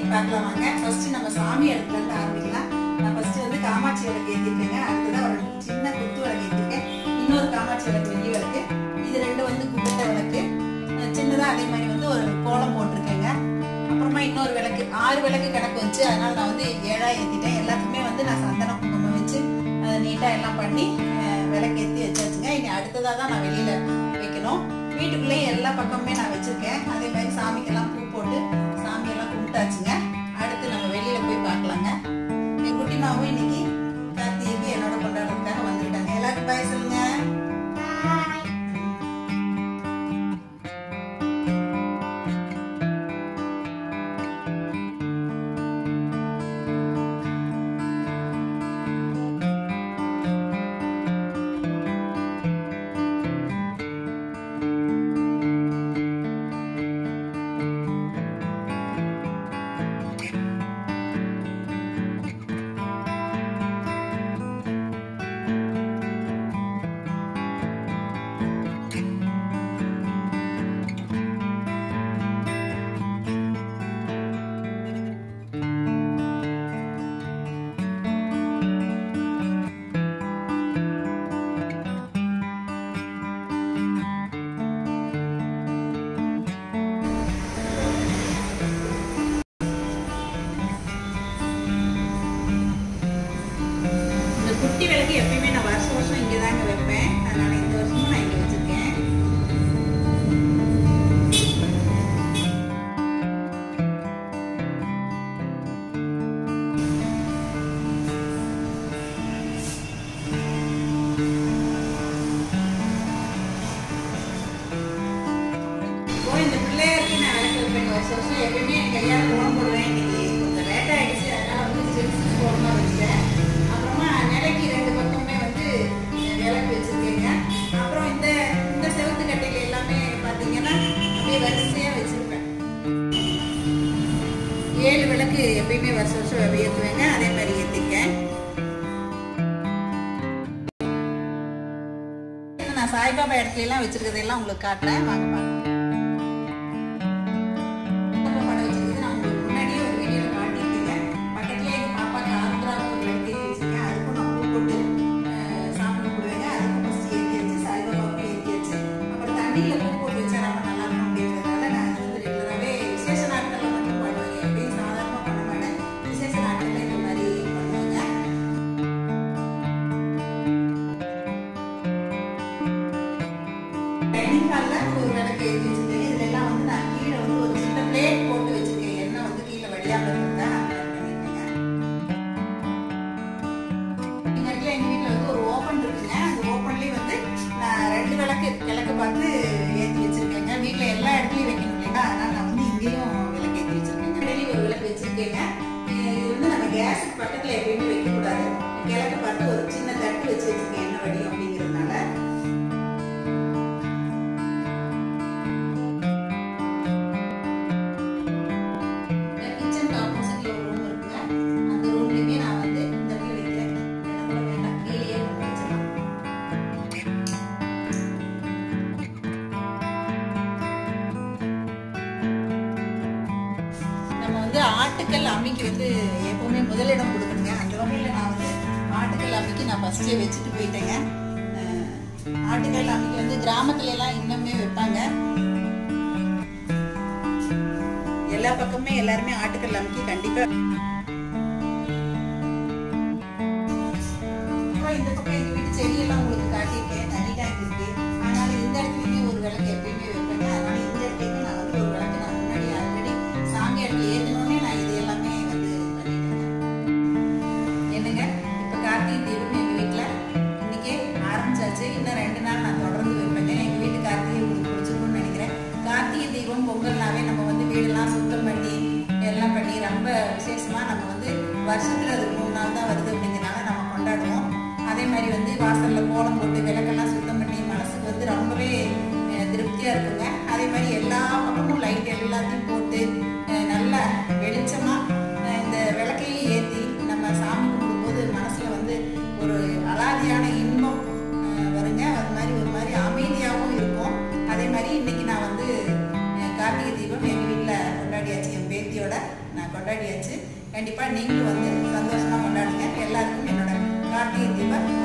பார்க்கலாம் வாங்க ஃபர்ஸ்ட் நம்ம சாமி இடத்துல இருந்து ஆரம்பிக்கலாம் நான் ஃபர்ஸ்ட் வந்து காமாட்சி விளக்கு ஏற்றிருக்கேங்க அடுத்ததான் ஒரு சின்ன குத்து விளக்கு ஏற்றிருக்கேன் இன்னொரு காமாட்சி விளக்கு வெள்ளி விளக்கு இது ரெண்டு வந்து கும்பிட்ட விளக்கு அஹ் சின்னதா அதே மாதிரி வந்து ஒரு கோலம் போட்டிருக்கேங்க அப்புறமா இன்னொரு விளக்கு ஆறு விளக்கு கணக்கு வச்சு அதனால நான் வந்து ஏழா ஏற்றிட்டேன் எல்லாத்துக்குமே வந்து நான் சந்தனம் குங்குமம் வச்சு அதை நீட்டாக எல்லாம் பண்ணி அஹ் விளக்கு ஏற்றி வச்சாச்சுங்க இனி அடுத்ததாக தான் நான் வெளியில வைக்கணும் வீட்டுக்குள்ளேயே எல்லா பக்கமுமே நான் வச்சிருக்கேன் அதே மாதிரி சாமிக்கெல்லாம் பூ போட்டு சாமியெல்லாம் கும்பிட்டாச்சுங்க அடுத்து நம்ம வெளியில போய் பார்க்கலாங்க என் குட்டிமாவும் இன்னைக்கு கார்த்திகைக்கு என்னோட கொண்டாடுறதுக்காக வந்துட்டாங்க எல்லாருக்கும் பாய் சொல்லுங்க இந்த குட்டி விளக்கு எப்பயுமே நான் வருஷம் வருஷம் இங்கே தாங்க வைப்பேன் அதனால இந்த வருஷமும் நான் இங்கே வச்சிருக்கேன் இப்போ இந்த பிள்ளையாருக்கு நான் விளக்கு வைப்பேன் வருஷம் வருஷம் எப்பயுமே என் கையால் கோலம் போடுவேன் இன்னைக்கு கொஞ்சம் லேட் ஆயிடுச்சு அதனால வந்து ஜென்ஸ் கோலமாக வச்சுட்டேன் அப்புறமா நிலைக்கு ரெண்டு பக்கமே வந்து விளக்கு வச்சிருக்கேங்க அப்புறம் இந்த இந்த செவத்து கட்டையில எல்லாமே பார்த்தீங்கன்னா அப்படியே வரிசையாக வச்சிருப்பேன் ஏழு விளக்கு எப்பயுமே வருஷம் வருஷம் ஏற்றுவேங்க அதே மாதிரி ஏற்றிருக்கேன் நான் சாய்பாபா இடத்துல எல்லாம் வச்சிருக்கிறதெல்லாம் உங்களுக்கு காட்டுறேன் வாங்க பார்க்கலாம் சாய்பாபா படம் வச்சிருக்கிறது நான் உங்களுக்கு முன்னாடியே ஒரு வீடியோல காட்டியிருக்கேன் பக்கத்துலயே எங்க பாப்பாக்கு ஆந்திரா ஒரு விளக்கு ஏத்தி வச்சிருக்கேன் அதுக்கும் நான் பூ போட்டு அஹ், சாமி கும்பிடுவேங்க அதுக்கும் ஃபர்ஸ்ட் ஏற்றி வச்சு சாய்பாபாவுக்கு ஏற்றி வச்சு அப்புறம் தண்ணியில பூ போட்டு வச்சா ரொம்ப நல்லா இருக்கும் அப்படிங்கிறதுனால நான் அது வந்து ரெகுலராகவே விசேஷ நாட்கள்ல மட்டும் பண்ணுவேங்க எப்பயும் சாதாரணமாக பண்ண மாட்டேன் விசேஷ நாட்கள்ல இந்த மாதிரி பண்ணுவேங்க டைனிங் ஹால்ல ஒரு விளக்கு ஏற்றி வச்சிருக்கேன் இதுல எல்லாம் வந்து நான் கீழே வந்து ஒரு சின்ன பிளேட் போட்டு வச்சிருக்கேன் எண்ணெய் வந்து கீழே வடியாம இருந்தா இந்த இடத்துல எங்க வீட்டுல வந்து ஒரு ஓபன் இருக்குங்க அந்த ஓபன்லயே வந்து நான் ரெண்டு விளக்கு கிழக்கு பார்த்து ஏற்றி வச்சிருக்கேங்க வீட்டுல எல்லா இடத்துலயும் வைக்கணும் இல்லைங்களா அதனால நான் வந்து இங்கேயும் விளக்கு ஏற்றி வச்சிருக்கேங்க வெளியே ஒரு விளக்கு வச்சிருக்கேங்க இது வந்து நம்ம கேஸுக்கு பக்கத்துல எப்பயுமே வைக்க கூடாது கிழக்கு பார்த்து ஒரு சின்ன தட்டு வச்சு வச்சிருக்கேன் எண்ணெய் வடியும் அப்படிங்கிறதுனால கிச்சனுக்கு ஆப்போசிட்ல ஒரு ரூம் இருக்குங்க அந்த ரூம்லயுமே நான் வந்து இந்த இடத்துல வைக்கிறேன் இந்த இடத்துல வேண்டாம் கீழேயே கொண்டு வச்சிடலாம் நம்ம வந்து ஆட்டுக்கல் அம்மிக்கு வந்து எப்பவுமே முதலிடம் கொடுக்கணுங்க அந்த வகையில் நான் வந்து ஆட்டுக்கல் அம்மிக்கு நான் ஃபர்ஸ்டே வச்சுட்டு போயிட்டேங்க அஹ், ஆட்டுக்கல் அம்மிக்கு வந்து கிராமத்துல எல்லாம் இன்னுமே வைப்பாங்க எல்லா பக்கமே எல்லாருமே ஆட்டுக்கல் அமுக்கி கண்டிப்பா அப்புறம் இந்த பக்கம் எங்க வீட்டு செடியெல்லாம் உங்களுக்கு காட்டியிருக்கேன் தனி டேங்க் இருக்கு அதனால இந்த இடத்துலயுமே ஒரு விளக்கு எப்பயுமே வைப்பேங்க அதனால இந்த இடத்துலயுமே நான் வந்து ஒரு விளக்கு நான் முன்னாடி ஆல்ரெடி சாமி இடத்துல ஏறினோடனே நான் இது எல்லாமே வந்து பண்ணிட்டேங்க என்னங்க இப்ப கார்த்திகை தீபம் எங்க வீட்டுல இன்னைக்கே ஆரம்பிச்சாச்சு இன்னும் ரெண்டு நாள் நான் தொடர்ந்து வைப்பேங்க எங்க வீட்டு கார்த்திகை உங்களுக்கு பிடிச்சிருக்கும்னு நினைக்கிறேன் கார்த்திகை தீபம் பொங்கல்னாவே நம்ம வந்து வீடெல்லாம் சுத்தம் பண்ணி எல்லாம் பண்ணி ரொம்ப விசேஷமா நம்ம வந்து வருஷத்துல அது மூணு நாள் தான் வருது அப்படிங்கிறனால நம்ம கொண்டாடுவோம் அதே மாதிரி வந்து வாசல்ல கோலம் போட்டு விளக்கெல்லாம் சுத்தம் பண்ணி மனசுக்கு வந்து ரொம்பவே அஹ், திருப்தியா இருக்குங்க அதே மாதிரி எல்லா பக்கமும் லைட் எல்லாத்தையும் போட்டு அஹ், நல்ல வெளிச்சமா அஹ், இந்த விளக்கையும் ஏற்றி நம்ம சாமி கும்பிடும்போது மனசுல வந்து ஒரு அலாதியான இன்பம் அஹ், வருங்க அது மாதிரி ஒரு மாதிரி அமைதியாகவும் இருக்கும் அதே மாதிரி இன்னைக்கு நான் வந்து அஹ், கார்த்திகை தீபம் எங்கள் வீட்டில் கொண்டாடியாச்சு என் பேத்தியோட நான் கொண்டாடி கண்டிப்பாக நீங்களும் வந்து சந்தோஷமாக கொண்டாடுங்க எல்லாருக்கும் என்னோட கார்த்திகை தீப